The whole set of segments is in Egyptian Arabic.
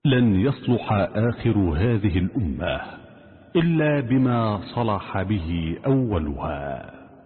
لن يصلح آخر هذه الأمة إلا بما صلح به أولها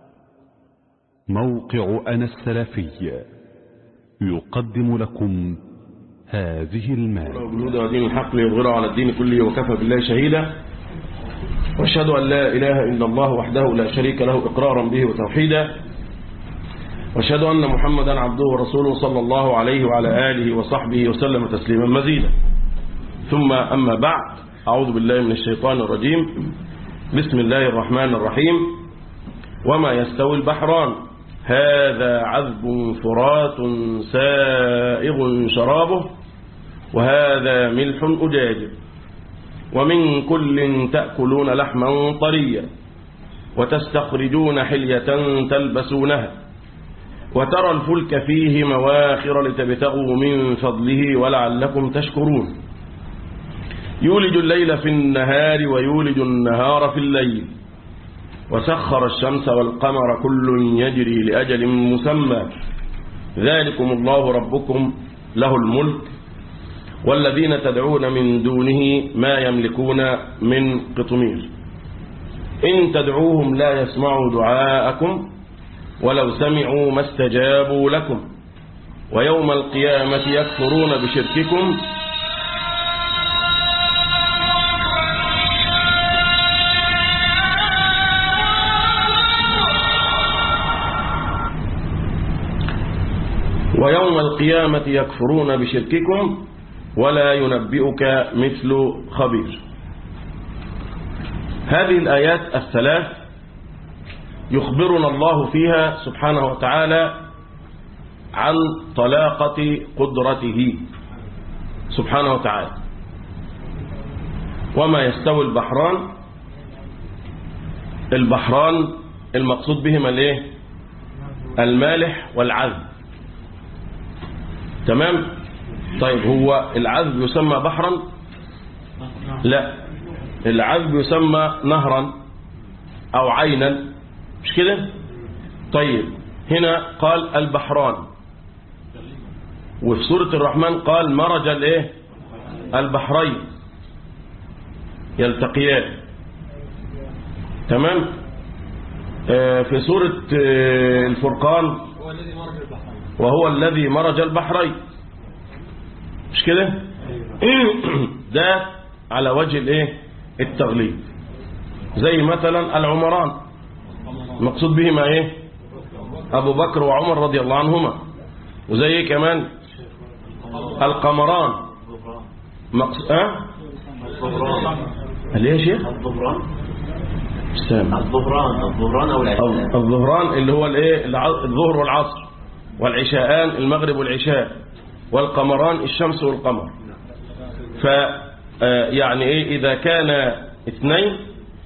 موقع أنا السلفي يقدم لكم هذه المادة وجنود ودين الحق ليظهره على الدين كله وكفى بالله شهيدا واشهد أن لا إله إلا الله وحده لا شريك له إقرارا به وتوحيدا واشهد أن محمدا عبده ورسوله صلى الله عليه وعلى آله وصحبه وسلم تسليما مزيدا ثم أما بعد أعوذ بالله من الشيطان الرجيم بسم الله الرحمن الرحيم وما يستوي البحران هذا عذب فرات سائغ شرابه وهذا ملح أجاج ومن كل تأكلون لحما طريا وتستخرجون حلية تلبسونها وترى الفلك فيه مواخر لتبتغوا من فضله ولعلكم تشكرون يولج الليل في النهار ويولج النهار في الليل وسخر الشمس والقمر كل يجري لأجل مسمى ذلكم الله ربكم له الملك والذين تدعون من دونه ما يملكون من قطمير إن تدعوهم لا يسمعوا دعاءكم ولو سمعوا ما استجابوا لكم ويوم القيامة يكفرون بشرككم ويوم القيامة يكفرون بشرككم ولا ينبئك مثل خبير هذه الآيات الثلاث يخبرنا الله فيها سبحانه وتعالى عن طلاقة قدرته سبحانه وتعالى وما يستوي البحران البحران المقصود بهما الايه المالح والعذب تمام طيب هو العذب يسمى بحرا لا العذب يسمى نهرا او عينا مش كده طيب هنا قال البحران وفي سورة الرحمن قال مرج الايه البحرين يلتقيان تمام آه في سورة آه الفرقان وهو الذي مرج البحرين مش كده ده على وجه الايه التغليب زي مثلا العمران المقصود بهما ايه ابو بكر وعمر رضي الله عنهما وزي كمان القمران مقصود اه ليه يا شيخ الظهران السلام الظهران الظهران او العشاء الظهران اللي هو الايه الظهر والعصر والعشاءان المغرب والعشاء والقمران الشمس والقمر ف يعني ايه اذا كان اثنين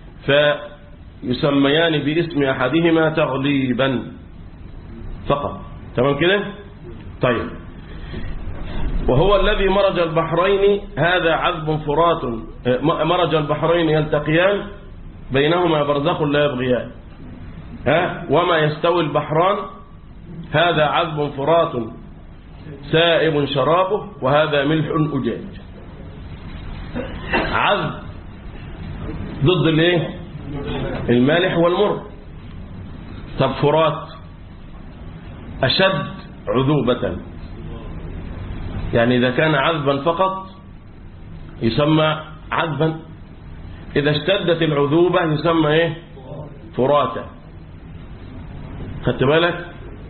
فيسميان باسم احدهما تغليبا فقط تمام كده طيب وهو الذي مرج البحرين هذا عذب فرات مرج البحرين يلتقيان بينهما برزخ لا يبغيان ها وما يستوي البحران هذا عذب فرات سائب شرابه وهذا ملح أجاج عذب ضد الايه المالح والمر طب فرات أشد عذوبة يعني إذا كان عذبا فقط يسمى عذبا إذا اشتدت العذوبة يسمى إيه فراتا خدت بالك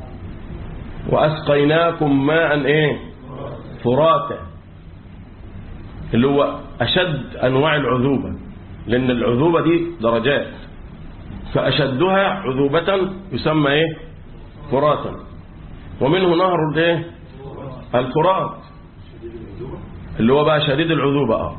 وأسقيناكم ماء إيه فراتا اللي هو أشد أنواع العذوبة لأن العذوبة دي درجات فأشدها عذوبة يسمى إيه فراتا ومنه نهر الإيه الفرات اللي هو بقى شديد العذوبة اه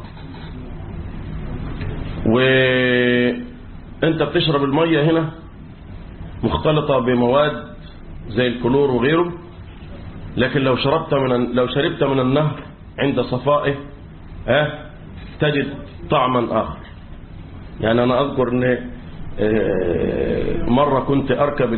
وانت بتشرب المية هنا مختلطة بمواد زي الكلور وغيره لكن لو شربت من لو شربت من النهر عند صفائه ها تجد طعما آخر يعني أنا أذكر أن مرة كنت أركب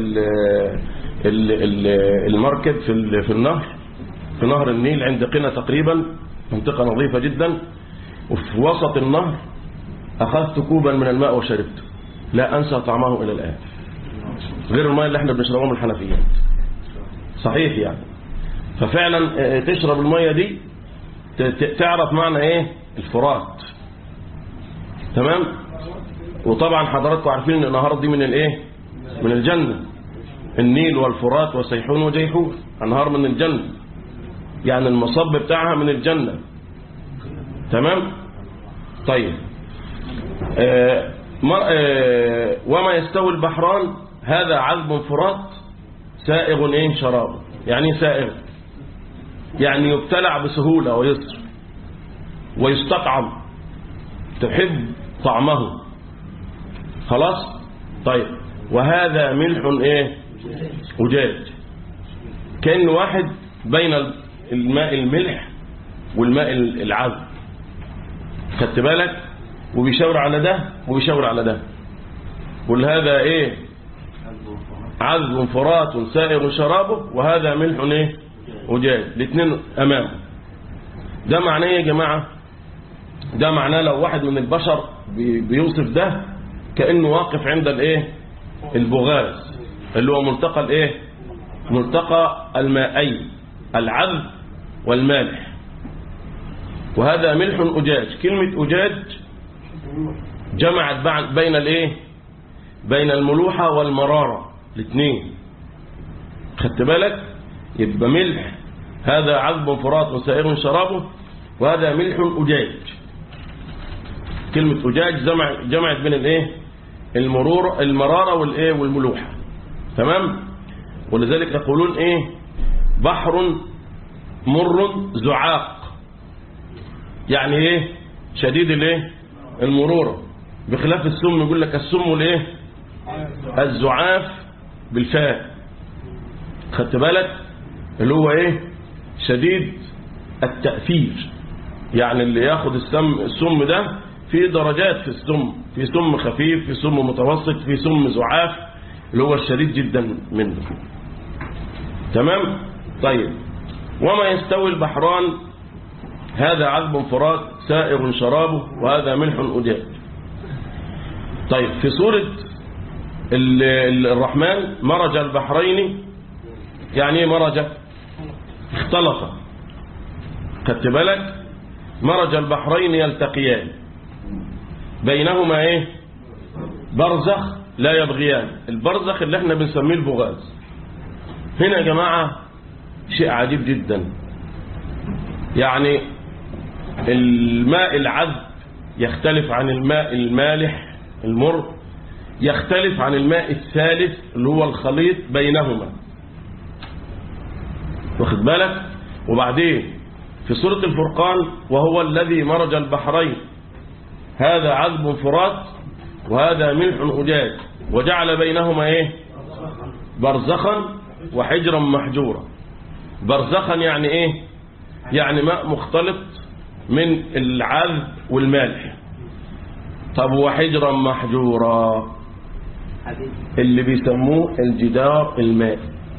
المركب في في النهر في نهر النيل عند قنا تقريبا منطقة نظيفة جدا وفي وسط النهر أخذت كوبا من الماء وشربته لا أنسى طعمه إلى الآن غير الماء اللي احنا بنشربه من الحنفيات صحيح يعني ففعلا آه، تشرب المية دي ت- ت- تعرف معنى ايه الفرات تمام وطبعا حضراتكم عارفين ان النهار دي من الايه من الجنة النيل والفرات وسيحون وجيحون انهار من الجنة يعني المصب بتاعها من الجنة تمام طيب آه مر- آه وما يستوي البحران هذا عذب فرات سائغ ايه شرابه يعني إيه سائغ يعني يبتلع بسهولة ويسر ويستطعم تحب طعمه خلاص طيب وهذا ملح ايه أجاج كأن واحد بين الماء الملح والماء العذب خدت بالك وبيشاور على ده وبيشاور على ده قل هذا ايه عذب فرات سائغ شرابه وهذا ملح ايه أجاج الاثنين امامه ده معناه إيه يا جماعة ده معناه لو واحد من البشر بي- بيوصف ده كأنه واقف عند الايه البغاز اللي هو ملتقى الايه ملتقى المائين العذب والمالح وهذا ملح أجاج كلمة أجاج جمعت بعد- بين الايه بين الملوحة والمرارة الاثنين خدت بالك يبقى ملح هذا عذب فرات وسائر شرابه وهذا ملح أجاج كلمة أجاج جمع جمعت بين الايه المرور المرارة والايه والملوحة تمام ولذلك يقولون ايه بحر مر زعاق يعني ايه شديد الايه المرورة بخلاف السم يقول لك السم الايه الزعاف بالفاء خدت بالك اللي هو ايه شديد التأثير يعني اللي ياخد السم السم ده في درجات في السم في سم خفيف في سم متوسط في سم زعاف اللي هو الشديد جدا منه تمام طيب وما يستوي البحران هذا عذب فرات سائغ شرابه وهذا ملح أجاج طيب في سورة ال- ال- الرحمن مرج البحرين يعني ايه مرج اختلط خدت بالك مرج البحرين يلتقيان بينهما ايه برزخ لا يبغيان البرزخ اللي احنا بنسميه البغاز هنا يا جماعة شيء عجيب جدا يعني الماء العذب يختلف عن الماء المالح المر يختلف عن الماء الثالث اللي هو الخليط بينهما واخد بالك وبعدين في سورة الفرقان وهو الذي مرج البحرين هذا عذب فرات وهذا ملح أجاج وجعل بينهما ايه برزخا وحجرا محجورا برزخا يعني ايه يعني ماء مختلط من العذب والمالح طب وحجرا محجورا اللي بيسموه الجدار الماء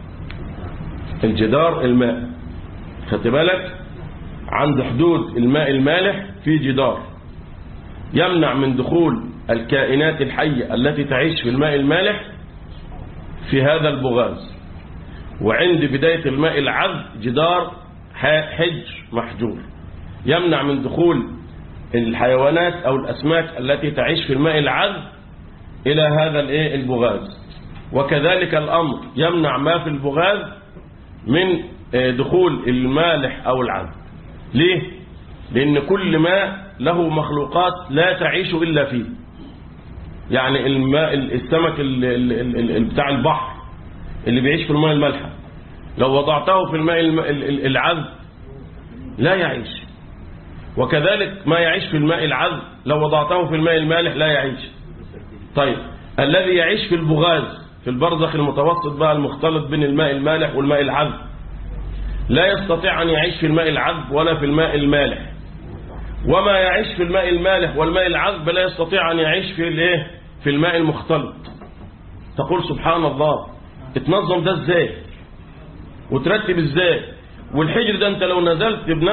الجدار الماء خدت بالك عند حدود الماء المالح في جدار يمنع من دخول الكائنات الحية التي تعيش في الماء المالح في هذا البغاز وعند بداية الماء العذب جدار حجر محجور يمنع من دخول الحيوانات أو الأسماك التي تعيش في الماء العذب إلى هذا الايه البغاز وكذلك الأمر يمنع ما في البغاز من دخول المالح أو العذب ليه؟ لأن كل ماء له مخلوقات لا تعيش إلا فيه يعني الماء السمك ال ال ال بتاع البحر اللي بيعيش في الماء المالحة لو وضعته في الماء العذب لا يعيش وكذلك ما يعيش في الماء العذب لو وضعته في الماء المالح لا يعيش طيب الذي يعيش في البغاز في البرزخ المتوسط بقى المختلط بين الماء المالح والماء العذب لا يستطيع أن يعيش في الماء العذب ولا في الماء المالح وما يعيش في الماء المالح والماء العذب لا يستطيع أن يعيش في الايه في الماء المختلط تقول سبحان الله اتنظم ده ازاي وترتب ازاي والحجر ده انت لو نزلت بنفسك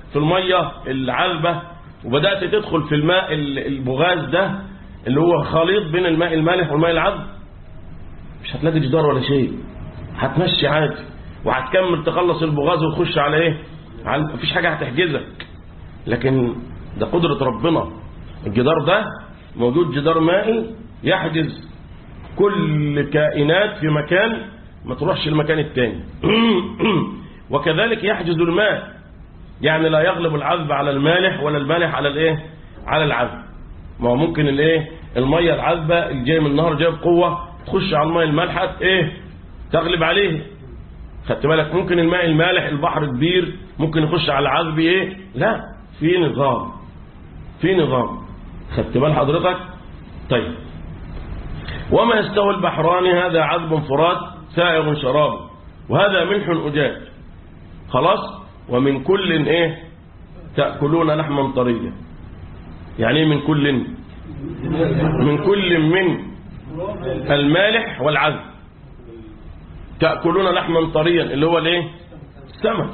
في المية العذبة وبدأت تدخل في الماء ال- البغاز ده اللي هو خليط بين الماء المالح والماء العذب مش هتلاقي جدار ولا شيء هتمشي عادي وهتكمل تخلص البغاز وتخش على ايه على مفيش حاجة هتحجزك لكن ده قدرة ربنا الجدار ده موجود جدار مائي يحجز كل كائنات في مكان ما تروحش المكان التاني وكذلك يحجز الماء يعني لا يغلب العذب على المالح ولا المالح على الايه على العذب ما هو ممكن الايه الميه العذبه اللي جايه من النهر جايه بقوه تخش على الميه المالحه ايه تغلب عليه خدت بالك ممكن الماء المالح البحر كبير ممكن يخش على العذب ايه لا في نظام في نظام خدت بال حضرتك طيب وما يستوي البحران هذا عذب فرات سائغ شرابه وهذا ملح أجاج خلاص ومن كل ايه تأكلون لحما طريا يعني ايه من كل من كل من المالح والعذب تأكلون لحما طريا اللي هو الايه السمك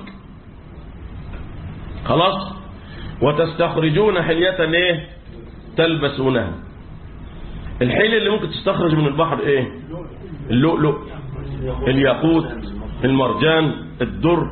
خلاص وتستخرجون حلية ايه تلبسونها الحلي اللي ممكن تستخرج من البحر ايه اللؤلؤ الياقوت المرجان الدر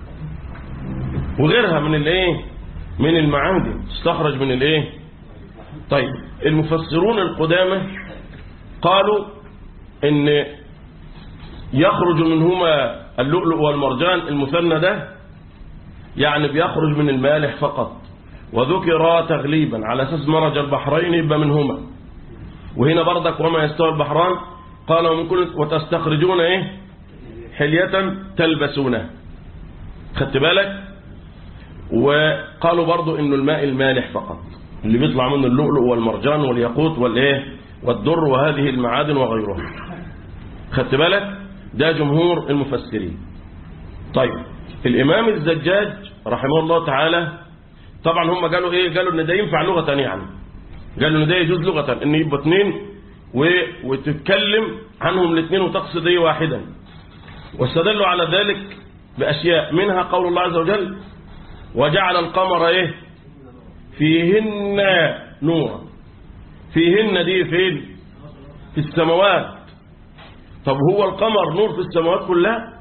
وغيرها من الايه من المعادن تستخرج من الايه طيب المفسرون القدامى قالوا ان يخرج منهما اللؤلؤ والمرجان المثنى ده يعني بيخرج من المالح فقط وذكر تغليبا على اساس مرج البحرين يبقى منهما وهنا بردك وما يستوى البحران قال ومن كل وتستخرجون ايه حلية تلبسونها خدت بالك وقالوا برضو انه الماء المالح فقط اللي بيطلع منه اللؤلؤ والمرجان والياقوت والايه والدر وهذه المعادن وغيرها خدت بالك ده جمهور المفسرين طيب الامام الزجاج رحمه الله تعالى طبعا هم قالوا ايه قالوا ان ده ينفع لغة يعني قالوا ان ده يجوز لغة ان يبقى اثنين و... وتتكلم عنهم الاثنين وتقصد ايه واحدا واستدلوا على ذلك بأشياء منها قول الله عز وجل وجعل القمر ايه فيهن نورا فيهن دي فين في السماوات طب هو القمر نور في السماوات كلها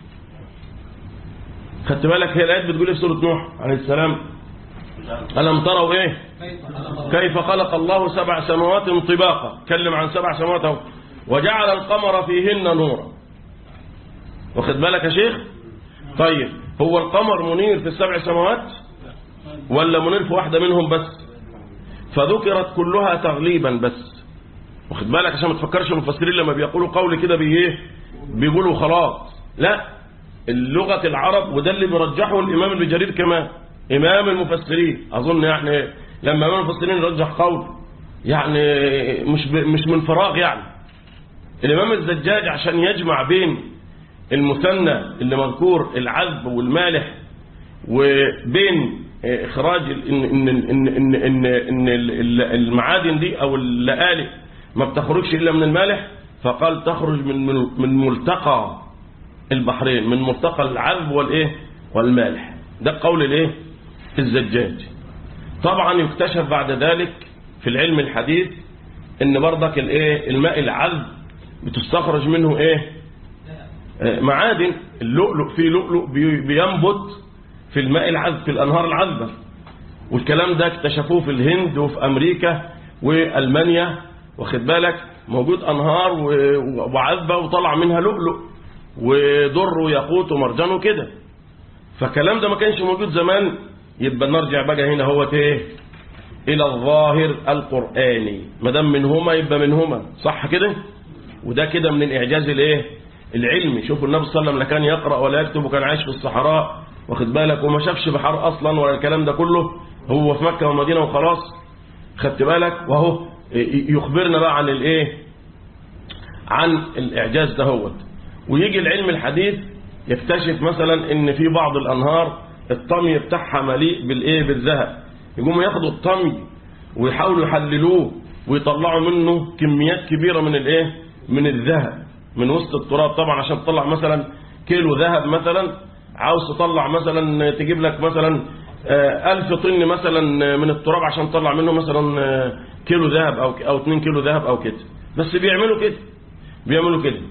خدت بالك هي الآيات بتقول ايه في سورة نوح عليه السلام ألم تروا ايه كيف خلق الله سبع سماوات طباقا تكلم عن سبع سماوات اهو وجعل القمر فيهن نورا واخد بالك يا شيخ طيب هو القمر منير في السبع سماوات ولا منير في واحدة منهم بس فذكرت كلها تغليبا بس واخد بالك عشان ما تفكرش المفسرين لما بيقولوا قول كده بايه بيقولوا خلاص لا اللغة العرب وده اللي بيرجحه الإمام ابن جرير كمان إمام المفسرين أظن يعني لما إمام المفسرين يرجح قول يعني مش ب... مش من فراغ يعني الإمام الزجاج عشان يجمع بين المثنى اللي مذكور العذب والمالح وبين إخراج ال- إن إن إن إن إن إن المعادن دي أو اللآلئ ما بتخرجش إلا من المالح فقال تخرج من من من ملتقى البحرين من ملتقى العذب والإيه والمالح ده قول الإيه الزجاج طبعا يكتشف بعد ذلك في العلم الحديث ان برضك الايه الماء العذب بتستخرج منه ايه آه، معادن اللؤلؤ فيه لؤلؤ بي- بينبت في الماء العذب في الانهار العذبه والكلام ده اكتشفوه في الهند وفي امريكا والمانيا واخد بالك موجود انهار و- وعذبه وطلع منها لؤلؤ ودر وياقوت ومرجان وكده فالكلام ده ما كانش موجود زمان يبقى نرجع بقى هنا هو ايه الى الظاهر القرآني ما دام منهما يبقى منهما صح كده وده كده من الاعجاز الايه العلمي شوفوا النبي صلى الله عليه وسلم لا كان يقرأ ولا يكتب وكان عايش في الصحراء واخد بالك وما شافش بحر اصلا ولا الكلام ده كله هو في مكة والمدينة وخلاص خدت بالك وهو يخبرنا بقى عن الايه عن الاعجاز دهوت ويجي العلم الحديث يكتشف مثلا ان في بعض الانهار الطمي بتاعها مليء بالايه بالذهب يقوموا ياخدوا الطمي ويحاولوا يحللوه ويطلعوا منه كميات كبيرة من الايه من الذهب من وسط التراب طبعا عشان تطلع مثلا كيلو ذهب مثلا عاوز تطلع مثلا تجيب لك مثلا آه، ألف طن مثلا من التراب عشان تطلع منه مثلا آه، كيلو ذهب أو أو 2 كيلو ذهب أو كده بس بيعملوا كده بيعملوا كده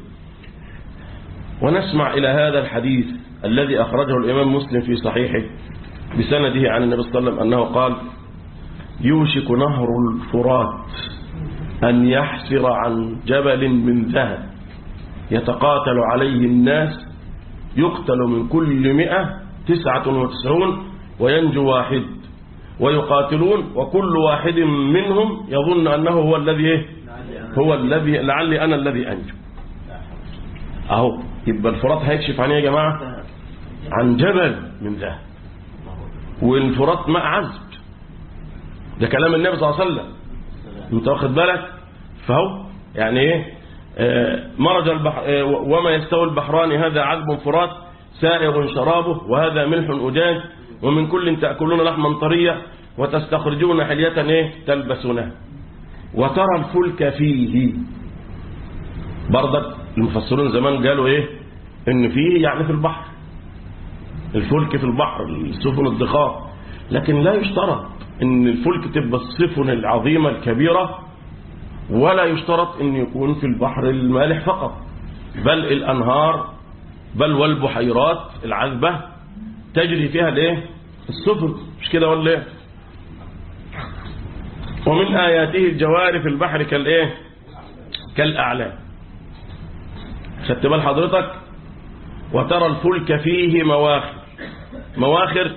ونسمع إلى هذا الحديث الذي أخرجه الإمام مسلم في صحيحه بسنده عن النبي صلى الله عليه وسلم أنه قال يوشك نهر الفرات أن يحسر عن جبل من ذهب يتقاتل عليه الناس يقتل من كل مئة تسعة وتسعون وينجو واحد ويقاتلون وكل واحد منهم يظن أنه هو الذي إيه؟ هو الذي لعلي أنا الذي أنجو أهو يبقى الفرات هيكشف عن إيه يا جماعة عن جبل من ذهب والفرات ماء عذب ده كلام النبي صلى الله عليه وسلم انت واخد بالك فهو يعني ايه آه، مرج البحر آه، وما يستوي البحران هذا عذب فرات سائغ شرابه وهذا ملح أجاج ومن كل تأكلون لحما طريا وتستخرجون حلية ايه تلبسونها وترى الفلك فيه برضك المفسرون زمان قالوا ايه ان فيه يعني في البحر الفلك في البحر السفن الضخام لكن لا يشترط ان الفلك تبقى السفن العظيمة الكبيرة ولا يشترط ان يكون في البحر المالح فقط بل الانهار بل والبحيرات العذبة تجري فيها الايه السفن مش كده ولا ايه ومن آياته الجوار في البحر كالايه كالأعلام خدت بال حضرتك وترى الفلك فيه مواخر مواخر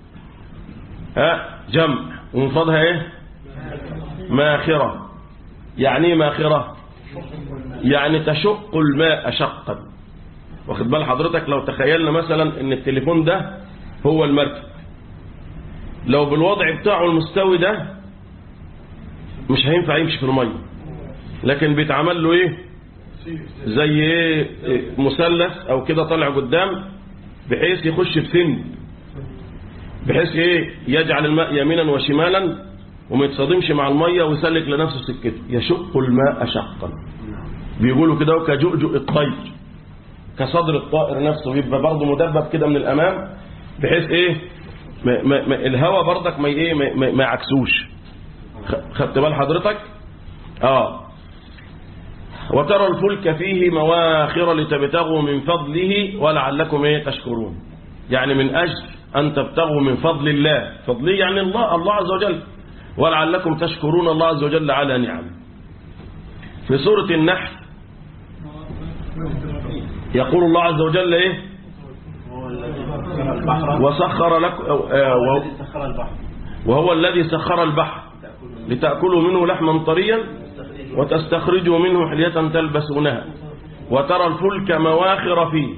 ها جمع ومفردها ايه ماخرة يعني ايه ماخرة يعني تشق الماء شقا واخد بال حضرتك لو تخيلنا مثلا ان التليفون ده هو المركب لو بالوضع بتاعه المستوي ده مش هينفع يمشي في المية لكن بيتعمل له ايه زي ايه إيه، مثلث او كده طالع قدام بحيث يخش في سن بحيث ايه يجعل الماء يمينا وشمالا وما يتصادمش مع المية ويسلك لنفسه سكته يشق الماء شقا بيقولوا كده كجؤجؤ الطير كصدر الطائر نفسه بيبقى برضه مدبب كده من الامام بحيث ايه ما ما ما الهواء برضك ما ايه ما, ما, ما يعكسوش خ- خدت بال حضرتك اه وترى الفلك فيه مواخر لتبتغوا من فضله ولعلكم ايه تشكرون يعني من اجل ان تبتغوا من فضل الله فضله يعني الله الله عز وجل ولعلكم تشكرون الله عز وجل على نعمه في سورة النحل يقول الله عز وجل ايه وسخر لكم آه، وهو- سخر البحر وهو الذي سخر البحر لتأكلوا منه لحما طريا وتستخرجوا منه حلية تلبسونها وترى الفلك مواخر فيه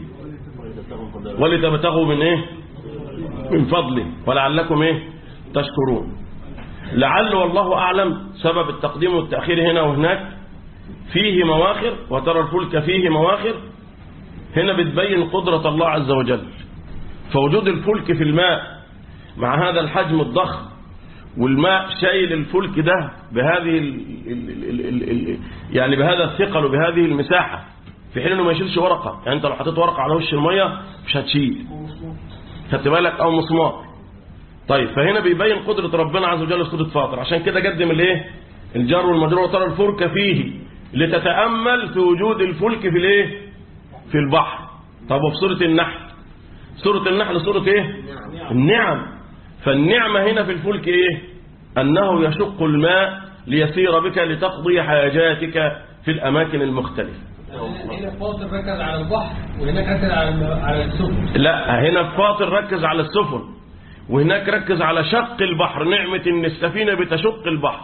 ولتبتغوا من ايه من فضله ولعلكم ايه تشكرون لعل والله أعلم سبب التقديم والتأخير هنا وهناك فيه مواخر وترى الفلك فيه مواخر هنا بتبين قدرة الله عز وجل فوجود الفلك في الماء مع هذا الحجم الضخم والماء شايل الفلك ده بهذه ال ال ال ال ال يعني بهذا الثقل وبهذه المساحة في حين انه ما يشيلش ورقة يعني انت لو حطيت ورقة على وش المية مش هتشيل خدت بالك او مسمار طيب فهنا بيبين قدرة ربنا عز وجل في سورة فاطر عشان كده قدم الايه الجار والمجرور وترى الفلك فيه لتتأمل في وجود الفلك في الايه في البحر طب وفي سورة النحل سورة النحل سورة ايه النعم فالنعمة هنا في الفلك ايه انه يشق الماء ليسير بك لتقضي حاجاتك في الاماكن المختلفة هنا فاصل ركز على البحر وهناك ركز على على السفن لا هنا في فاطر ركز على السفن وهناك ركز على شق البحر نعمة ان السفينة بتشق البحر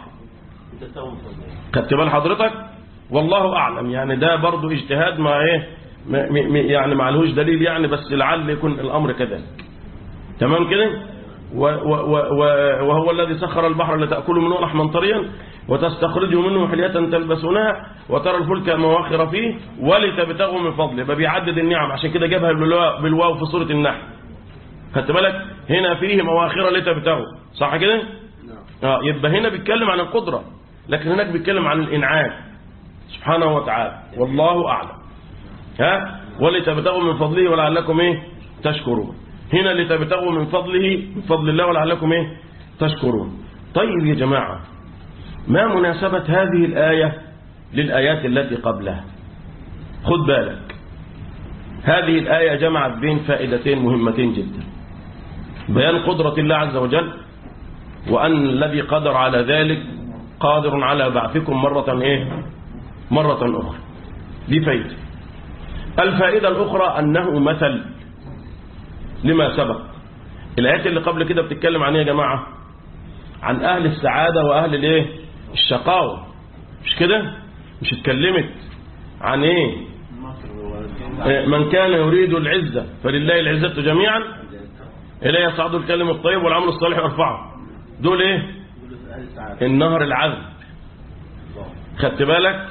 خدت بال حضرتك والله اعلم يعني ده برضو اجتهاد مع ايه ما- م- م- يعني ما لهوش دليل يعني بس لعل يكون الامر كذلك تمام كده و- و- و- و- وهو الذي سخر البحر لتأكلوا منه لحما طريا وتستخرجوا منه حلية تلبسونها وترى الفلك مواخر فيه ولتبتغوا من فضله يبقى بيعدد النعم عشان كده جابها بالواو بالواو في سورة النحل خدت بالك هنا فيه مواخر لتبتغوا صح كده اه يبقى هنا بيتكلم عن القدرة لكن هناك بيتكلم عن الإنعام سبحانه وتعالى والله أعلم ها ولتبتغوا من فضله ولعلكم ايه تشكرون هنا لتبتغوا من فضله من فضل الله ولعلكم ايه تشكرون طيب يا جماعة ما مناسبة هذه الآية للآيات التي قبلها خد بالك هذه الآية جمعت بين فائدتين مهمتين جدا بيان قدرة الله عز وجل وأن الذي قدر على ذلك قادر على بعثكم مرة إيه مرة أخرى دي فايدة الفائدة الأخرى أنه مثل لما سبق الآيات اللي قبل كده بتتكلم عن ايه يا جماعة عن أهل السعادة وأهل الايه الشقاوة مش كده مش اتكلمت عن ايه إيه، من كان يريد العزة فلله العزة جميعا إليه يصعد الكلم الطيب والعمل الصالح يرفعه دول ايه النهر العذب خدت بالك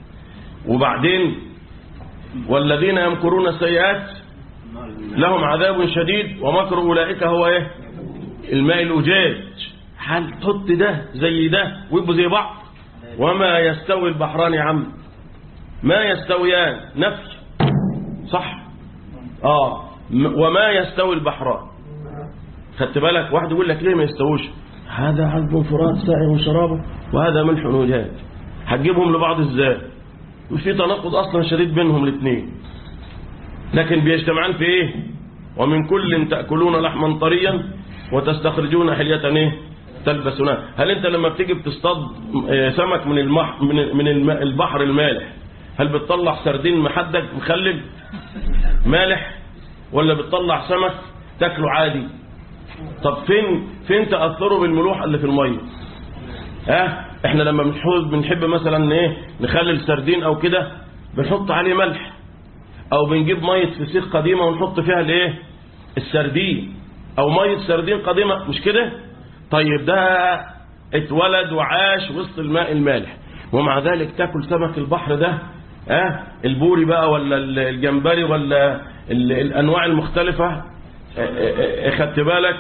وبعدين والذين يمكرون السيئات لهم عذاب شديد ومكر أولئك هو ايه الماء الأجاج هل تحط ده زي ده ويبقوا زي بعض وما يستوي البحران يا عم ما يستويان نفي صح اه م- وما يستوي البحران خدت بالك واحد يقول لك ليه ما يستووش هذا عذب فرات سائغ شرابه وهذا ملح وجاج هتجيبهم لبعض ازاي مش في تناقض اصلا شديد بينهم الاثنين لكن بيجتمعان في ايه ومن كل تأكلون لحما طريا وتستخرجون حلية ايه تلبسونها هل انت لما بتيجي بتصطاد آه، سمك من المح من من الم- البحر المالح هل بتطلع سردين محدد مخلل مالح ولا بتطلع سمك تاكله عادي طب فين فين تأثره بالملوحة اللي في المية ها احنا لما بنحب بنحب مثلا ايه نخلل سردين او كده بنحط عليه ملح او بنجيب ميه فسيخ قديمه ونحط فيها الايه السردين او ميه سردين قديمه مش كده طيب ده اتولد وعاش وسط الماء المالح ومع ذلك تاكل سمك البحر ده اه البوري بقى ولا ال- الجمبري ولا ال- الانواع المختلفه اه، اه، اه، خدت بالك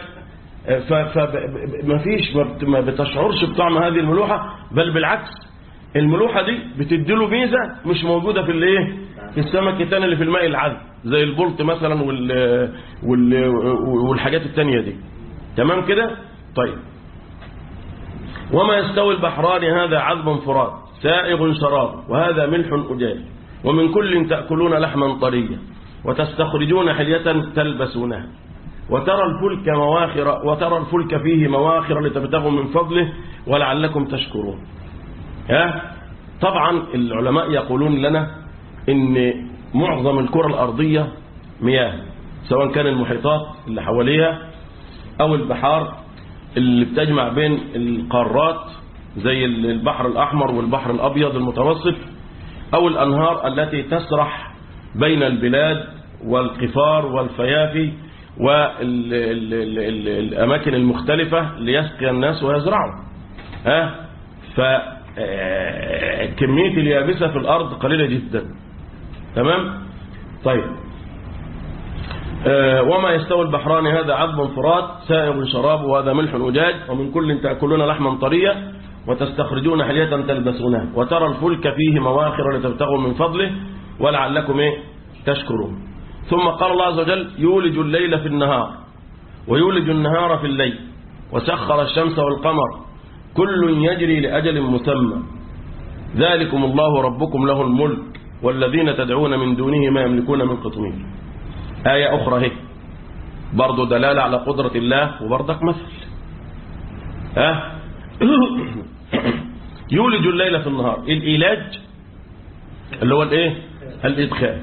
فما فيش ما بت- ما بتشعرش بطعم هذه الملوحه بل بالعكس الملوحه دي بتديله ميزه مش موجوده في الايه في السمك الثاني اللي في الماء العذب زي البلط مثلا وال وال والحاجات التانية دي تمام كده طيب وما يستوي البحران هذا عذب فرات سائغ شراب وهذا ملح أجاج ومن كل تأكلون لحما طريا وتستخرجون حلية تلبسونها وترى الفلك مواخر وترى الفلك فيه مواخر لتبتغوا من فضله ولعلكم تشكرون ها طبعا العلماء يقولون لنا ان معظم الكرة الأرضية مياه سواء كان المحيطات اللي حواليها أو البحار اللي بتجمع بين القارات زي البحر الأحمر والبحر الأبيض المتوسط أو الأنهار التي تسرح بين البلاد والقفار والفيافي والأماكن المختلفة ليسقي الناس ويزرعوا ها فكمية اليابسة في الأرض قليلة جدا تمام طيب آه، وما يستوي البحران هذا عذب فرات سائغ شراب وهذا ملح أجاج ومن كل تأكلون لحما طريا وتستخرجون حلية تلبسونها وترى الفلك فيه مواخر لتبتغوا من فضله ولعلكم إيه تشكرون ثم قال الله عز وجل يولج الليل في النهار ويولج النهار في الليل وسخر الشمس والقمر كل يجري لأجل مسمى ذلكم الله ربكم له الملك والذين تدعون من دونه ما يملكون من قطمير آية أخرى هي برضو دلالة على قدرة الله وبرضك مثل ها يولج الليل في النهار الإيلاج اللي هو الايه الإدخال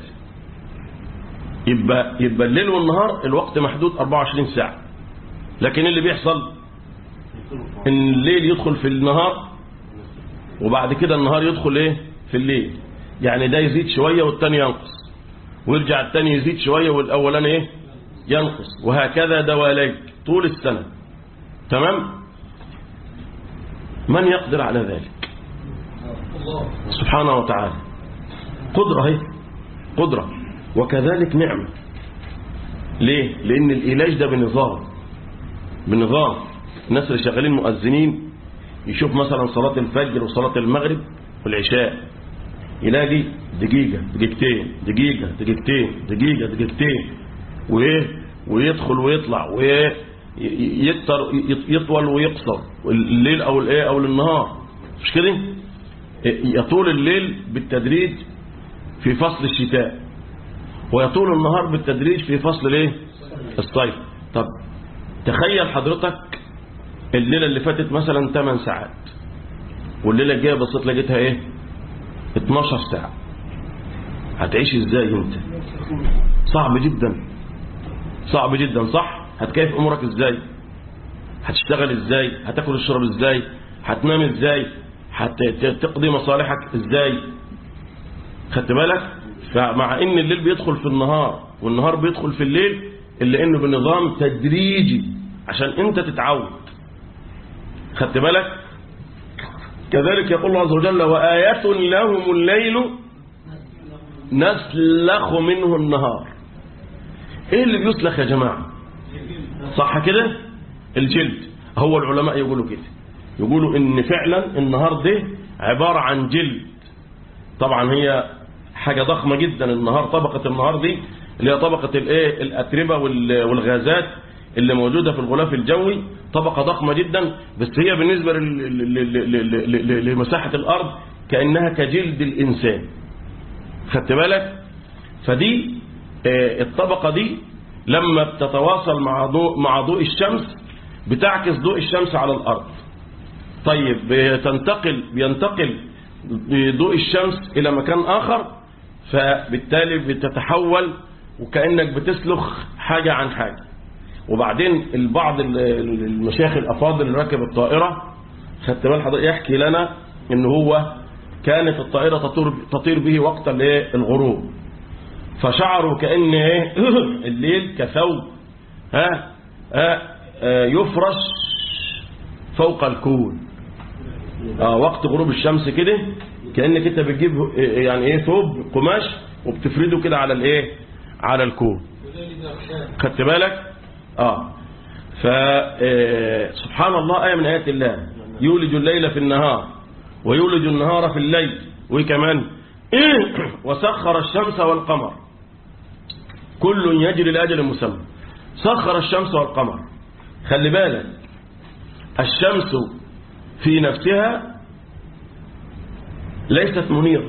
يبقى يبقى الليل والنهار الوقت محدود 24 ساعة لكن اللي بيحصل ان الليل يدخل في النهار وبعد كده النهار يدخل ايه في الليل يعني ده يزيد شوية والتاني ينقص ويرجع التاني يزيد شوية والأولاني ايه ينقص وهكذا دواليك طول السنة تمام من يقدر على ذلك سبحانه وتعالى قدرة هي قدرة وكذلك نعمة ليه لأن الإيلاج ده بنظام بنظام الناس اللي شغالين مؤذنين يشوف مثلا صلاة الفجر وصلاة المغرب والعشاء يلاقي دقيقة دقيقتين دقيقة دقيقتين دقيقة دقيقتين وإيه ويدخل ويطلع ويطول ويقصر الليل او الايه او النهار مش كده يطول الليل بالتدريج في فصل الشتاء ويطول النهار بالتدريج في فصل الايه الصيف طب تخيل حضرتك الليلة اللي فاتت مثلا 8 ساعات والليلة الجاية بصيت لقيتها ايه 12 ساعة هتعيش ازاي انت صعب جدا صعب جدا صح هتكيف امورك ازاي هتشتغل ازاي هتاكل الشرب ازاي هتنام ازاي هتقضي مصالحك ازاي خدت بالك فمع ان الليل بيدخل في النهار والنهار بيدخل في الليل الا انه بنظام تدريجي عشان انت تتعود خدت بالك كذلك يقول الله عز وجل وآية لهم الليل نسلخ منه النهار ايه اللي بيسلخ يا جماعة صح كده الجلد هو العلماء يقولوا كده يقولوا ان فعلا النهار ده عبارة عن جلد طبعا هي حاجة ضخمة جدا النهار طبقة النهار دي اللي هي طبقة الايه الاتربة والغازات اللي موجودة في الغلاف الجوي طبقة ضخمة جدا بس هي بالنسبة لمساحة الأرض كأنها كجلد الإنسان خدت بالك فدي الطبقة دي لما بتتواصل مع ضوء مع ضوء الشمس بتعكس ضوء الشمس على الأرض طيب بتنتقل بينتقل ضوء الشمس إلى مكان آخر فبالتالي بتتحول وكأنك بتسلخ حاجة عن حاجة وبعدين البعض المشايخ الأفاضل اللي راكب الطائرة خدت بال حضرتك يحكي لنا ان هو كانت الطائرة تطير, تطير به وقت الغروب فشعروا كأن ايه الليل كثوب ها ها يفرش فوق الكون آه وقت غروب الشمس كده كأنك انت بتجيب يعني ايه ثوب قماش وبتفرده كده على الايه على الكون خدت بالك اه فسبحان الله آية من آيات الله يولج الليل في النهار ويولج النهار في الليل وكمان وسخر الشمس والقمر كل يجري لأجل مسمى سخر الشمس والقمر خلي بالك الشمس في نفسها ليست منيرة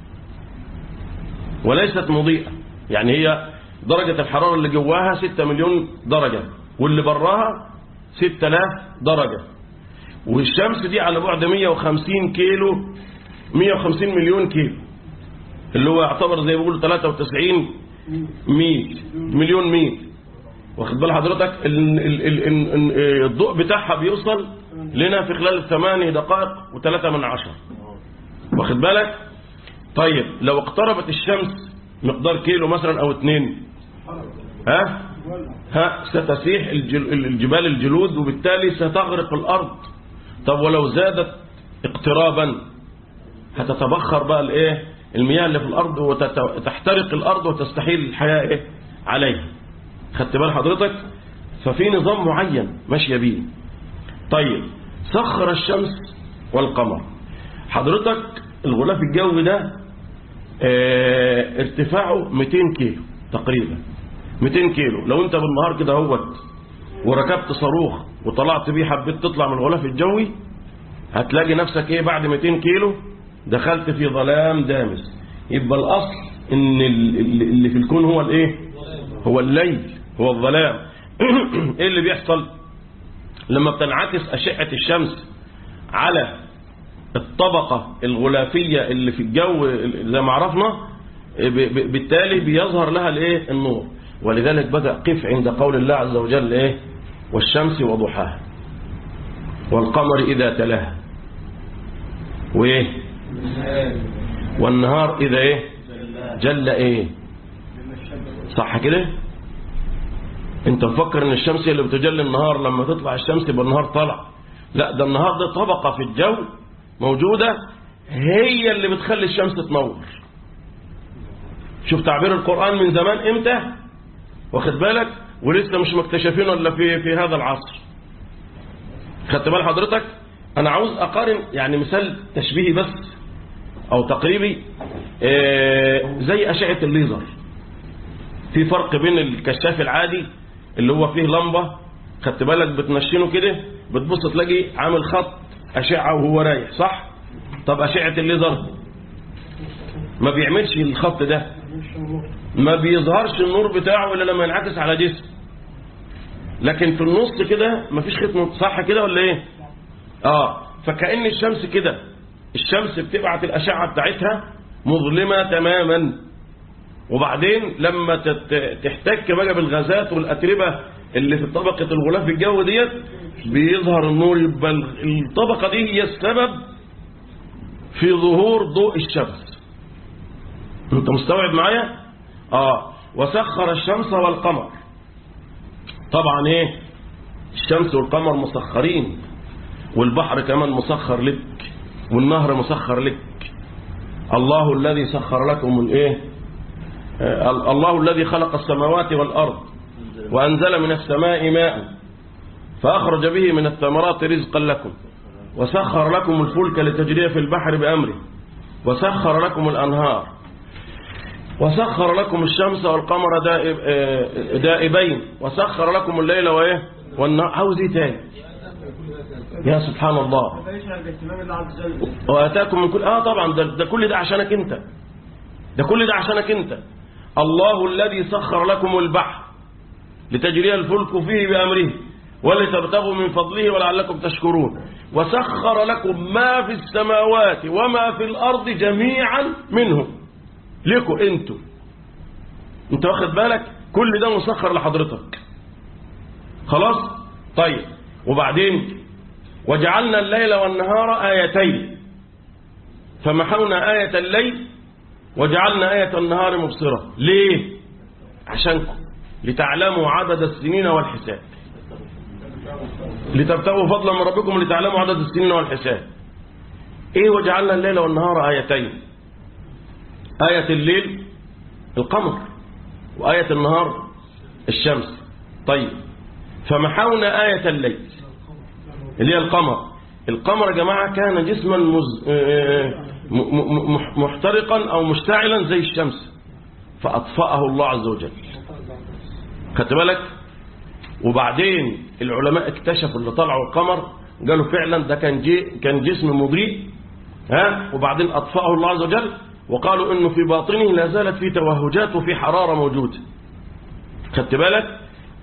وليست مضيئة يعني هي درجة الحرارة اللي جواها 6 مليون درجة واللي براها 6000 درجة والشمس دي على بعد 150 كيلو 150 مليون كيلو اللي هو يعتبر زي ما بيقولوا 93 ميل مليون ميل واخد بال حضرتك ال ال ال ال الضوء بتاعها بيوصل لنا في خلال ثماني دقائق وثلاثة من عشر واخد بالك طيب لو اقتربت الشمس مقدار كيلو مثلا او اتنين ها ها ستسيح الجبال الجلود وبالتالي ستغرق الارض طب ولو زادت اقترابا هتتبخر بقى الايه المياه اللي في الارض وتحترق الارض وتستحيل الحياة ايه عليها خدت بال حضرتك ففي نظام معين ماشيه بيه طيب سخر الشمس والقمر حضرتك الغلاف الجوي ده اه ارتفاعه 200 كيلو تقريبا 200 كيلو لو انت بالنهار كده اهوت وركبت صاروخ وطلعت بيه حبيت تطلع من الغلاف الجوي هتلاقي نفسك ايه بعد 200 كيلو دخلت في ظلام دامس يبقى الاصل ان اللي في الكون هو الايه هو الليل هو الظلام ايه اللي بيحصل لما بتنعكس اشعه الشمس على الطبقة الغلافية اللي في الجو زي ما عرفنا بالتالي بيظهر لها الايه النور ولذلك بقى قف عند قول الله عز وجل ايه والشمس وضحاها والقمر إذا تلاها وايه والنهار إذا ايه جل ايه صح كده انت مفكر ان الشمس هي اللي بتجلي النهار لما تطلع الشمس يبقى النهار طلع لا ده النهار ده طبقة في الجو موجودة هي اللي بتخلي الشمس تنور شوف تعبير القرآن من زمان امتى واخد بالك ولسه مش مكتشفين الا في في هذا العصر خدت بال حضرتك انا عاوز اقارن يعني مثال تشبيهي بس او تقريبي آه زي اشعه الليزر في فرق بين الكشاف العادي اللي هو فيه لمبة خدت بالك بتنشنه كده بتبص تلاقي عامل خط أشعة وهو رايح صح طب أشعة الليزر ما بيعملش الخط ده ما بيظهرش النور بتاعه إلا لما ينعكس على جسم لكن في النص كده مفيش خط صح كده ولا ايه اه فكأن الشمس كده الشمس بتبعت الأشعة بتاعتها مظلمة تماما وبعدين لما تت- تحتك بقى بالغازات والأتربة اللي في طبقة الغلاف الجوي ديت بيظهر النور يبقى الطبقة دي هي السبب في ظهور ضوء الشمس انت مستوعب معايا اه وسخر الشمس والقمر طبعا ايه الشمس والقمر مسخرين والبحر كمان مسخر لك والنهر مسخر لك الله الذي سخر لكم الايه آه، الله الذي خلق السماوات والارض وانزل من السماء ماء فاخرج به من الثمرات رزقا لكم وسخر لكم الفلك لتجري في البحر بامره وسخر لكم الانهار وسخر لكم الشمس والقمر دائب آه، دائبين وسخر لكم الليل وايه والنهار عاوز ايه تاني يا سبحان الله واتاكم من كل اه طبعا ده, ده كل ده عشانك انت ده كل ده عشانك انت الله الذي سخر لكم البحر لتجري الفلك فيه بامره ولتبتغوا من فضله ولعلكم تشكرون وسخر لكم ما في السماوات وما في الارض جميعا منه لكم انتوا انت واخد بالك كل ده مسخر لحضرتك خلاص طيب وبعدين وجعلنا الليل والنهار آيتين فمحونا آية الليل وجعلنا آية النهار مبصرة ليه عشانكم لتعلموا عدد السنين والحساب لتبتغوا فضلا من ربكم لتعلموا عدد السنين والحساب ايه وجعلنا الليل والنهار آيتين آية الليل القمر وآية النهار الشمس طيب فمحونا آية الليل اللي هي القمر القمر يا جماعة كان جسما مز... آه، م- م- م- محترقا أو مشتعلا زي الشمس فأطفأه الله عز وجل خدت بالك وبعدين العلماء اكتشفوا اللي طلعوا القمر قالوا فعلا ده كان جي كان جسم مضيء ها وبعدين أطفأه الله عز وجل وقالوا انه في باطنه لا زالت في توهجات وفي حرارة موجودة خدت بالك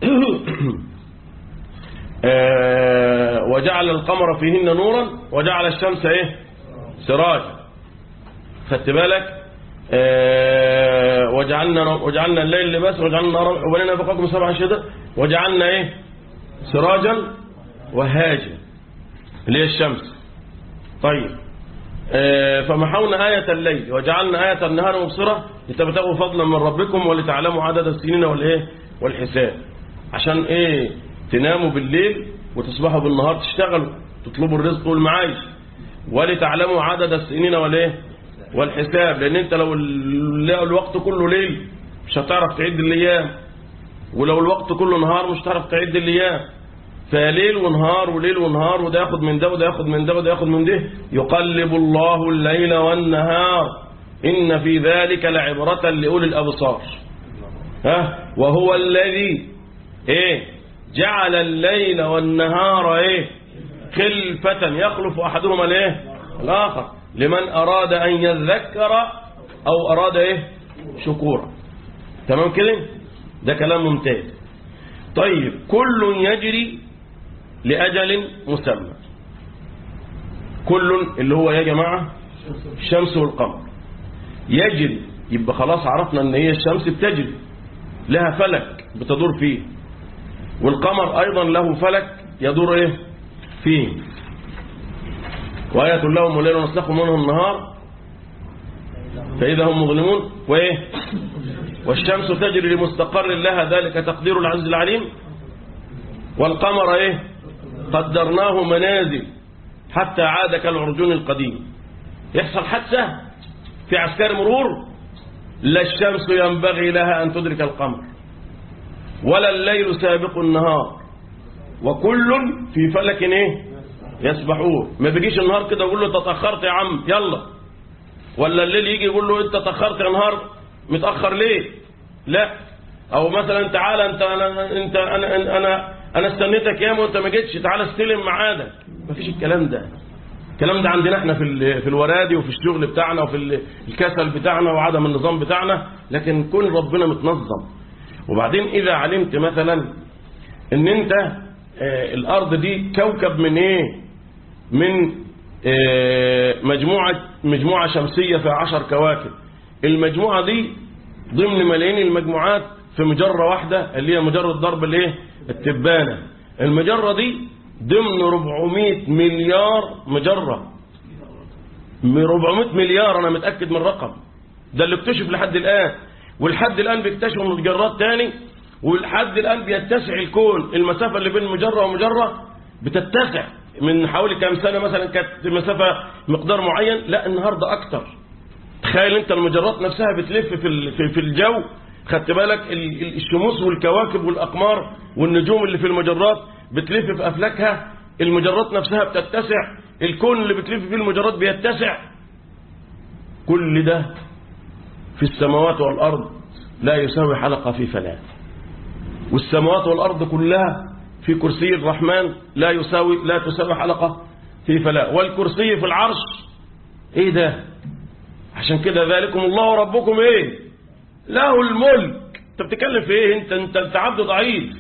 آه، وجعل القمر فيهن نورا وجعل الشمس ايه سراجا خدت بالك آه، وجعلنا وجعلنا الليل لباسا وجعلنا النهار وبنينا فوقكم سبعا شدة وجعلنا ايه سراجا وهاجا اللي هي الشمس طيب آه، فمحونا آية الليل وجعلنا آية النهار مبصرة لتبتغوا فضلا من ربكم ولتعلموا عدد السنين والايه والحساب عشان ايه تناموا بالليل وتصبحوا بالنهار تشتغلوا تطلبوا الرزق والمعايش ولتعلموا عدد السنين والايه والحساب لان انت لو ال- الوقت كله ليل مش هتعرف تعد الايام ولو الوقت كله نهار مش هتعرف تعد الايام فليل ونهار وليل ونهار وده ياخد من ده وده ياخد من ده وده ياخد من ده يقلب الله الليل والنهار إن في ذلك لعبرة لأولي الأبصار ها وهو الذي ايه جعل الليل والنهار ايه خلفة يخلف أحدهما الايه الآخر لمن أراد أن يذكر أو أراد ايه شكورا تمام كده ده كلام ممتاز طيب كل يجري لأجل مسمى كل اللي هو يا جماعة الشمس والقمر يجري يبقى خلاص عرفنا ان هي الشمس بتجري لها فلك بتدور فيه والقمر ايضا له فلك يدور ايه فيه وآية لهم الليل ونسلخ منه النهار فإذا هم مظلمون وإيه والشمس تجري لمستقر لها ذلك تقدير العزيز العليم والقمر إيه قدرناه منازل حتى عاد كالعرجون القديم يحصل حادثة في عسكر مرور لا الشمس ينبغي لها أن تدرك القمر ولا الليل سابق النهار وكل في فلك ايه يسبحون ما بيجيش النهار كده يقول له انت تاخرت يا عم يلا ولا الليل يجي يقول له انت تاخرت يا نهار متاخر ليه لا او مثلا تعالى انت انا انت انا انا انا, أنا استنيتك ياما وانت ما جيتش تعالى استلم ميعادك مفيش الكلام ده الكلام ده عندنا احنا في ال- في الورادي وفي الشغل بتاعنا وفي ال- الكسل بتاعنا وعدم النظام بتاعنا لكن كون ربنا متنظم وبعدين اذا علمت مثلا ان انت آه، الارض دي كوكب من ايه من آه، مجموعة مجموعة شمسية في عشر كواكب المجموعة دي ضمن ملايين المجموعات في مجرة واحدة اللي هي مجرة ضرب الايه التبانة المجرة دي ضمن 400 مليار مجرة من 400 مليار انا متأكد من الرقم ده اللي اكتشف لحد الآن ولحد الآن بيكتشفوا مجرات تاني ولحد الآن بيتسع الكون المسافة اللي بين مجرة ومجرة بتتسع من حوالي كام سنة مثلا كانت مسافة مقدار معين لا النهاردة أكتر تخيل انت المجرات نفسها بتلف في ال- في- في الجو خدت بالك ال- ال- الشموس والكواكب والأقمار والنجوم اللي في المجرات بتلف في أفلاكها المجرات نفسها بتتسع الكون اللي بتلف فيه المجرات بيتسع كل ده في السماوات والأرض لا يساوي حلقة في فلاة والسماوات والأرض كلها في كرسي الرحمن لا يساوي لا تساوي حلقة في فلاة والكرسي في العرش ايه ده عشان كده ذلكم الله ربكم ايه له الملك انت بتتكلم في ايه انت انت, انت عبد ضعيف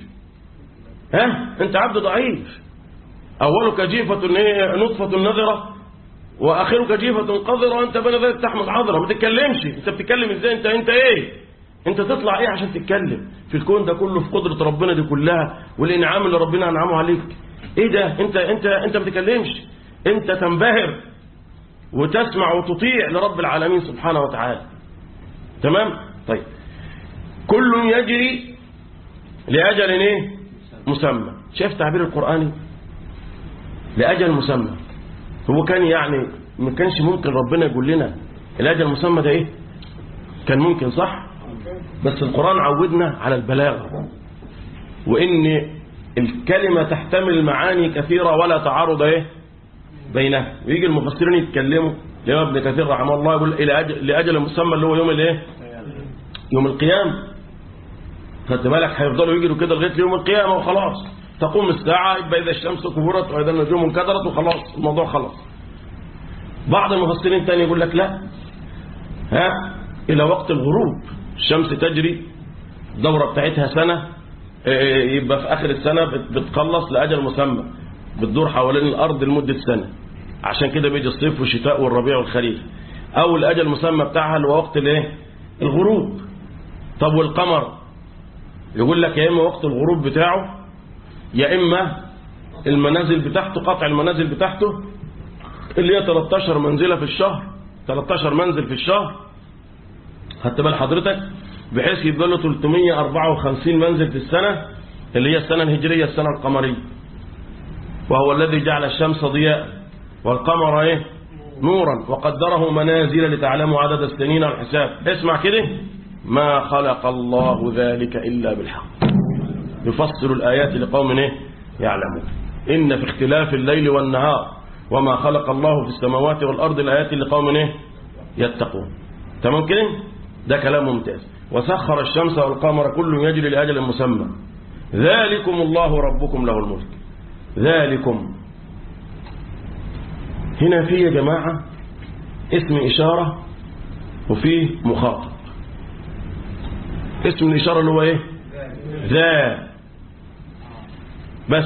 ها انت عبد ضعيف اولك جيفة ايه نطفة نذرة واخرك جيفة قذرة وانت بين ذلك تحمل عذرة ما تتكلمش انت بتتكلم ازاي انت انت ايه انت تطلع ايه عشان تتكلم في الكون ده كله في قدرة ربنا دي كلها والانعام اللي ربنا انعمه عليك ايه ده انت انت انت ما بتتكلمش انت تنبهر وتسمع وتطيع لرب العالمين سبحانه وتعالى تمام طيب كل يجري لأجل ايه مسمى شايف تعبير القرآني لأجل مسمى هو كان يعني ما كانش ممكن ربنا يقول لنا الأجل المسمى ده ايه كان ممكن صح بس القرآن عودنا على البلاغة وإن الكلمة تحتمل معاني كثيرة ولا تعارض ايه بينها ويجي المفسرين يتكلموا الإمام ابن كثير رحمه الله يقول إلى أجل, لأجل مسمى اللي هو يوم الايه يوم القيامة خدت بالك هيفضلوا يجروا كده لغايه يوم القيامه وخلاص تقوم الساعه يبقى اذا الشمس كبرت واذا النجوم انكدرت وخلاص الموضوع خلص بعض المفسرين تاني يقول لك لا ها الى وقت الغروب الشمس تجري الدوره بتاعتها سنه آه، يبقى في اخر السنه بت- بتخلص لاجل مسمى بتدور حوالين الارض لمده سنه عشان كده بيجي الصيف والشتاء والربيع والخريف او الاجل المسمى بتاعها اللي هو وقت الايه الغروب طب والقمر يقول لك يا إما وقت الغروب بتاعه يا إما المنازل بتاعته قطع المنازل بتاعته اللي هي 13 منزلة في الشهر 13 منزل في الشهر خدت بال حضرتك بحيث يبقى له 354 منزل في السنة اللي هي السنة الهجرية السنة القمرية وهو الذي جعل الشمس ضياء والقمر ايه نورا وقدره منازل لتعلموا عدد السنين والحساب اسمع كده ما خلق الله ذلك إلا بالحق يفصل الآيات لقوم ايه يعلمون إن في اختلاف الليل والنهار وما خلق الله في السماوات والأرض الآيات لقوم ايه يتقون تمام كده ده كلام ممتاز وسخر الشمس والقمر كل يجري لأجل مسمى ذلكم الله ربكم له الملك ذلكم هنا في يا جماعة اسم إشارة وفيه مخاطب اسم الإشارة اللي هو إيه ذا بس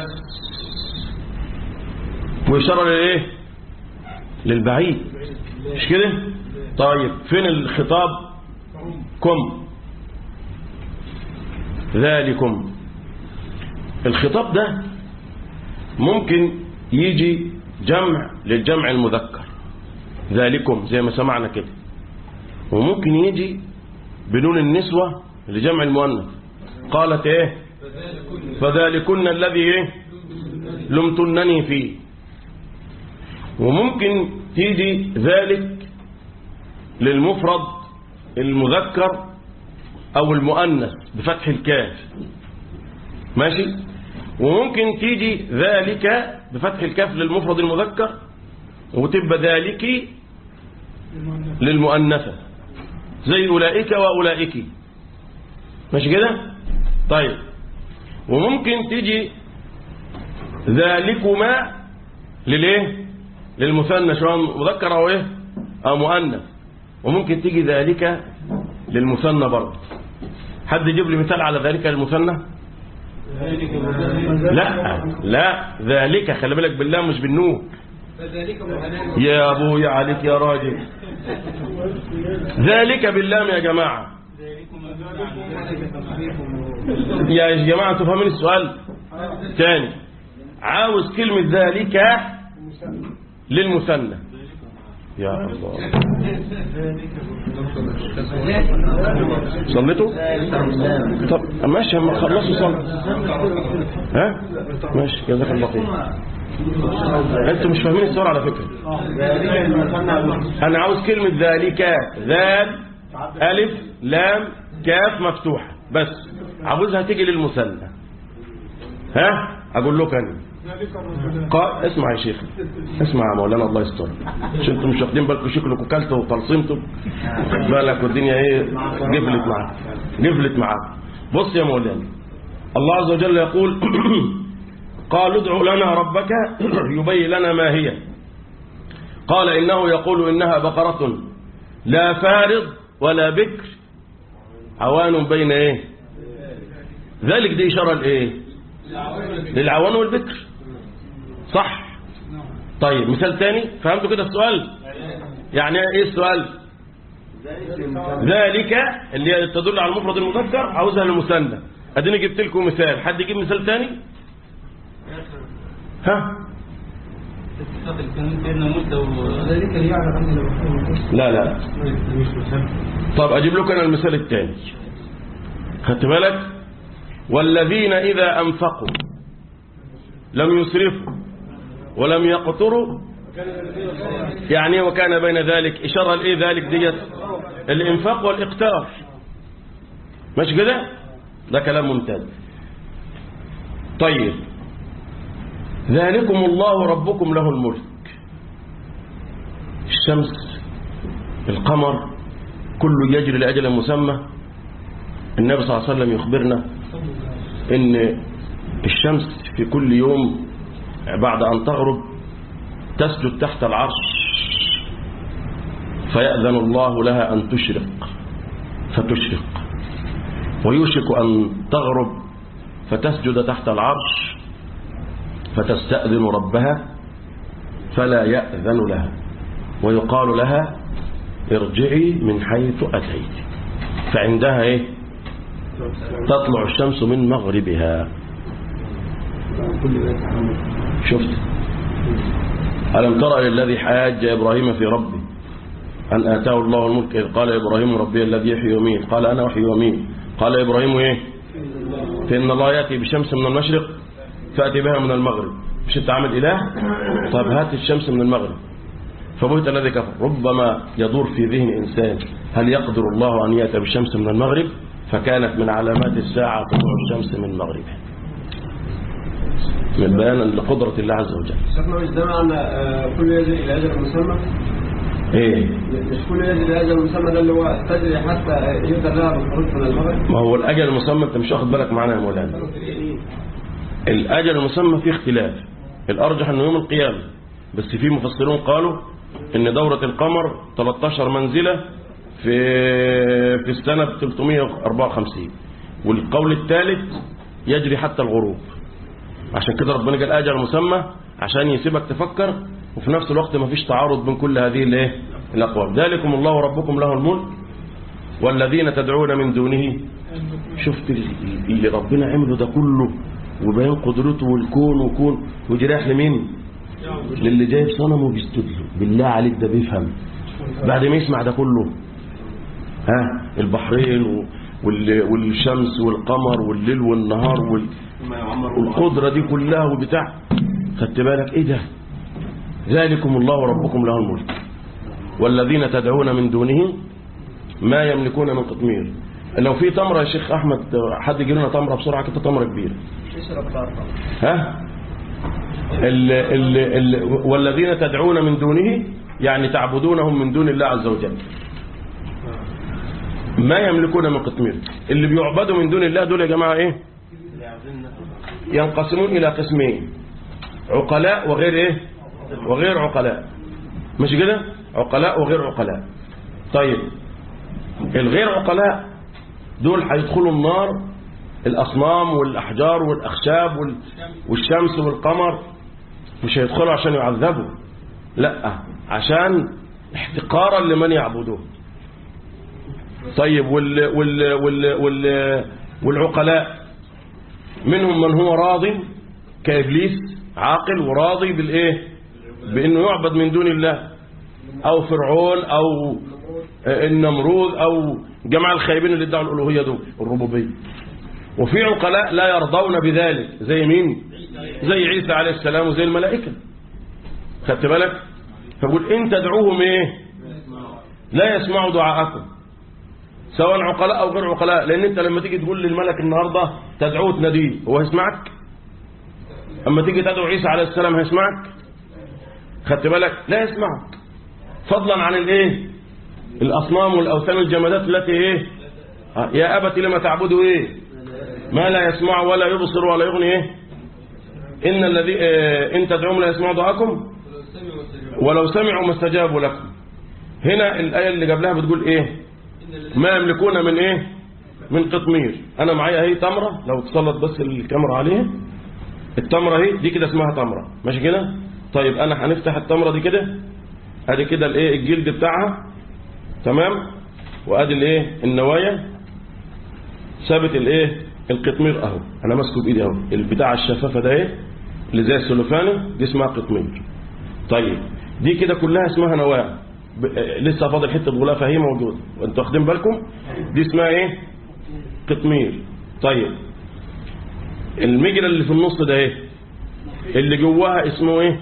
وإشارة للإيه للبعيد مش كده طيب فين الخطاب كم ذلكم الخطاب ده ممكن يجي جمع للجمع المذكر ذلكم زي ما سمعنا كده وممكن يجي بدون النسوة لجمع المؤنث قالت ايه فذلكن الذي ايه لمتنني فيه وممكن تيجي ذلك للمفرد المذكر او المؤنث بفتح الكاف ماشي وممكن تيجي ذلك بفتح الكاف للمفرد المذكر وتبقى ذلك للمؤنثة زي أولئك وأولئك ماشي كده طيب وممكن تيجي ذلكما للايه للمثنى سواء مذكر او ايه او مؤنث وممكن تيجي ذلك للمثنى برضه حد يجيب لي مثال على ذلك للمثنى لا لا ذلك خلي بالك بالله مش بالنون فذلك مهنان يا ابويا عليك يا راجل ذلك باللام يا جماعة يا جماعة تفهمين السؤال تاني عاوز كلمة ذلك للمثنى يا الله صليتوا طب ماشي اما خلصوا صلاة ها ماشي جزاك الله خير انتوا مش فاهمين السؤال على فكرة انا عاوز كلمة ذلك ذال الف لام كاف مفتوحة بس عاوزها تيجي للمثنى ها اقول لك انا قال اسمع يا شيخ اسمع يا مولانا الله يستر مش انتم مش واخدين بالكم شكلكم كلتوا وطلصمتوا بالك والدنيا ايه جفلت معاك جفلت معاك بص يا مولانا الله عز وجل يقول قال ادع لنا ربك يبين لنا ما هي قال إنه يقول إنها بقرة لا فارض ولا بكر عوان بين ايه ذلك دي إشارة لإيه للعوان والبكر صح طيب مثال تاني فهمتوا كده السؤال يعني ايه السؤال ذلك اللي هي تدل على المفرد المذكر عاوزها للمثنى اديني جبت لكم مثال حد يجيب مثال تاني ها ذلك ليعلم أن لو لا لا طب اجيب لكم انا المثال الثاني خدت بالك والذين اذا انفقوا لم يسرفوا ولم يقتروا يعني وكان بين ذلك اشاره لايه ذلك ديت الانفاق والاقتار مش كده ده كلام ممتاز طيب ذلكم الله ربكم له الملك الشمس القمر كله يجري لأجل مسمى النبي صلى الله عليه وسلم يخبرنا ان الشمس في كل يوم بعد أن تغرب تسجد تحت العرش فيأذن الله لها أن تشرق فتشرق ويوشك أن تغرب فتسجد تحت العرش فتستأذن ربها فلا يأذن لها ويقال لها ارجعي من حيث أتيت فعندها إيه تطلع الشمس من مغربها شفت ألم ترى للذي حاج إبراهيم في ربه أن آتاه الله الملك إذ قال إبراهيم ربي الذي يحيي ويميت قال أنا أحيي وأميت قال إبراهيم إيه فإن الله يأتي بشمس من المشرق فأتي بها من المغرب مش أنت عامل إله طب هات الشمس من المغرب فبهت الذي كفر ربما يدور في ذهن إنسان هل يقدر الله أن يأتي بالشمس من المغرب فكانت من علامات الساعة طلوع الشمس من مغربها من بيانا لقدرة الله عز وجل شيخنا مش ده معنى آه، كل يجري إلى أجل مسمى ايه مش كل يجري إلى أجل مسمى ده اللي هو تجري حتى يقدر لها بالخروج من المغرب ما هو الأجل المسمى أنت مش واخد بالك معانا يا مولانا الأجل المسمى فيه اختلاف الأرجح أنه يوم القيامة بس في مفسرون قالوا أن دورة القمر 13 منزلة في في السنة ب 354 والقول الثالث يجري حتى الغروب عشان كده ربنا قال أجل مسمى عشان يسيبك تفكر وفي نفس الوقت ما فيش تعارض بين كل هذه الايه الأقوال ذلكم الله ربكم له الملك والذين تدعون من دونه شفت اللي ربنا عمله ده كله وبين قدرته والكون وكون وجراح لمين للي جايب صنم وبيسجد له بالله عليك ده بيفهم بعد ما يسمع ده كله ها البحرين و- وال- والشمس والقمر والليل والنهار وال- والقدرة دي كلها وبتاع خدت بالك ايه ده ذلكم الله ربكم له الملك والذين تدعون من دونه ما يملكون من قطمير لو في تمرة يا شيخ أحمد حد يجي لنا تمرة بسرعة كده تمرة كبيرة ها ال ال ال والذين تدعون من دونه يعني تعبدونهم من دون الله عز وجل ما يملكون من قطمير اللي بيعبدوا من دون الله دول يا جماعة ايه ينقسمون الى قسمين عقلاء وغير ايه وغير عقلاء مش كده عقلاء وغير عقلاء طيب الغير عقلاء دول هيدخلوا النار الأصنام والأحجار والأخشاب وال- والشمس والقمر مش هيدخلوا عشان يعذبوا لا عشان احتقارا لمن يعبدوه طيب وال وال وال وال والعقلاء منهم من هو راض كإبليس عاقل وراضي بالإيه بأنه يعبد من دون الله أو فرعون أو النمرود أو جماعة الخايبين اللي ادعوا الألوهية دول الربوبية وفي عقلاء لا يرضون بذلك زي مين زي عيسى عليه السلام وزي الملائكة خدت بالك فقول إن تدعوهم إيه لا يسمعوا دعاءكم سواء عقلاء أو غير عقلاء لأن أنت لما تيجي تقول للملك النهاردة تدعوه تناديه هو هيسمعك أما تيجي تدعو عيسى عليه السلام هيسمعك خدت بالك لا يسمعك فضلا عن الايه الأصنام والأوثان الجمادات التي ايه آه، يا أبت لما تعبدوا ايه ما لا يسمع ولا يبصر ولا يغني ايه إن الذي آه، إن تدعوهم لا يسمعوا دعاكم ولو سمعوا ما استجابوا لكم هنا الآية اللي قبلها بتقول ايه ما يملكون من ايه من قطمير انا معايا اهي تمرة لو تسلط بس الكاميرا عليها التمرة اهي دي كده اسمها تمرة ماشي كده طيب انا هنفتح التمرة دي كده ادي كده الايه الجلد بتاعها تمام وادي الايه النوايا ثابت الايه القطمير اهو انا ماسكه بايدي اهو البتاع الشفافه ده ايه اللي زي السلوفاني دي اسمها قطمير طيب دي كده كلها اسمها نواه ب... آه، لسه فاضل حته غلافه هي موجوده وانتوا واخدين بالكم دي اسمها ايه قطمير طيب المجرى اللي في النص ده ايه اللي جواها اسمه ايه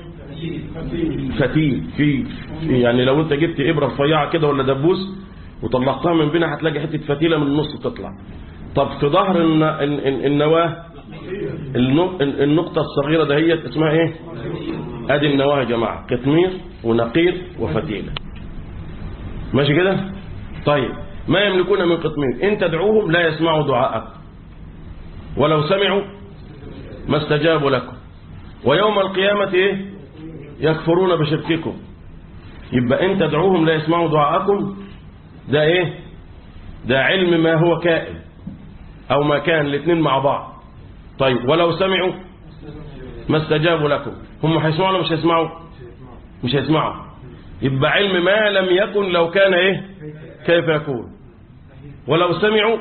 فتيل في في- يعني لو انت جبت ابره رفيعه كده ولا دبوس وطلعتها من بينها هتلاقي حته فتيله من النص تطلع طب في ظهر الن- الن- الن- النواه النق- النقطه الصغيره دهيت اسمها ايه ادي النواه يا جماعه قطمير ونقير وفتيله ماشي كده طيب ما يملكون من قطمير ان تدعوهم لا يسمعوا دعاءكم ولو سمعوا ما استجابوا لكم ويوم القيامة إيه؟ يكفرون بشرككم يبقى إن تدعوهم لا يسمعوا دعاءكم ده إيه ده علم ما هو كائن أو ما كان الاثنين مع بعض طيب ولو سمعوا ما استجابوا لكم هم هيسمعوا ولا مش هيسمعوا مش هيسمعوا يبقى علم ما لم يكن لو كان إيه كيف يكون ولو سمعوا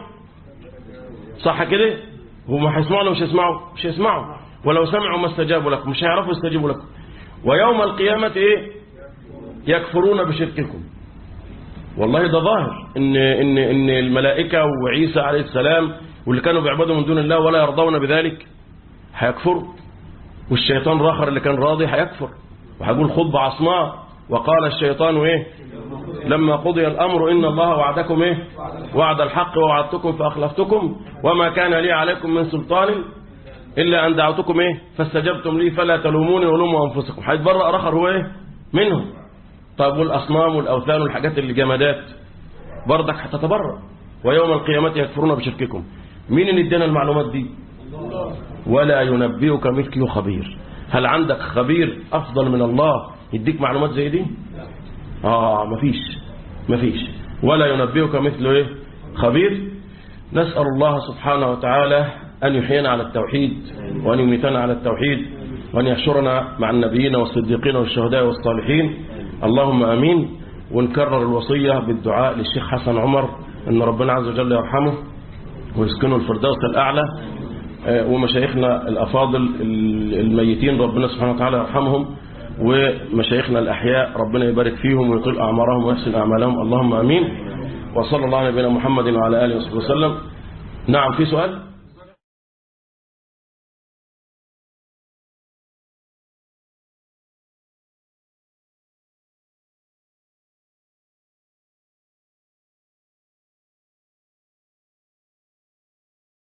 صح كده هم هيسمعوا ولا مش هيسمعوا مش هيسمعوا ولو سمعوا ما استجابوا لكم مش هيعرفوا يستجيبوا لكم ويوم القيامة ايه يكفرون بشرككم والله ده ظاهر ان ان ان الملائكة وعيسى عليه السلام واللي كانوا بيعبدوا من دون الله ولا يرضون بذلك هيكفروا والشيطان الاخر اللي كان راضي هيكفر وهيقول خطبة عصماء وقال الشيطان ايه لما قضي الأمر إن الله وعدكم إيه وعد الحق ووعدتكم فأخلفتكم وما كان لي عليكم من سلطان إلا أن دعوتكم إيه فاستجبتم لي فلا تلوموني ولوموا أنفسكم هيتبرأ آخر هو إيه منهم طيب والأصنام والأوثان والحاجات اللي جمادات برضك هتتبرأ ويوم القيامة يكفرون بشرككم مين اللي ادانا المعلومات دي ولا ينبئك مثل خبير هل عندك خبير أفضل من الله يديك معلومات زي دي آه مفيش مفيش ولا ينبئك مثل إيه خبير نسأل الله سبحانه وتعالى أن يحيينا على التوحيد وأن يميتنا على التوحيد وأن يحشرنا مع النبيين والصديقين والشهداء والصالحين اللهم أمين ونكرر الوصية بالدعاء للشيخ حسن عمر أن ربنا عز وجل يرحمه ويسكنه الفردوس الأعلى آه، ومشايخنا الأفاضل الميتين ربنا سبحانه وتعالى يرحمهم ومشايخنا الأحياء ربنا يبارك فيهم ويطيل أعمارهم ويحسن أعمالهم اللهم أمين وصلى الله على نبينا محمد وعلى آله وصحبه وسلم نعم في سؤال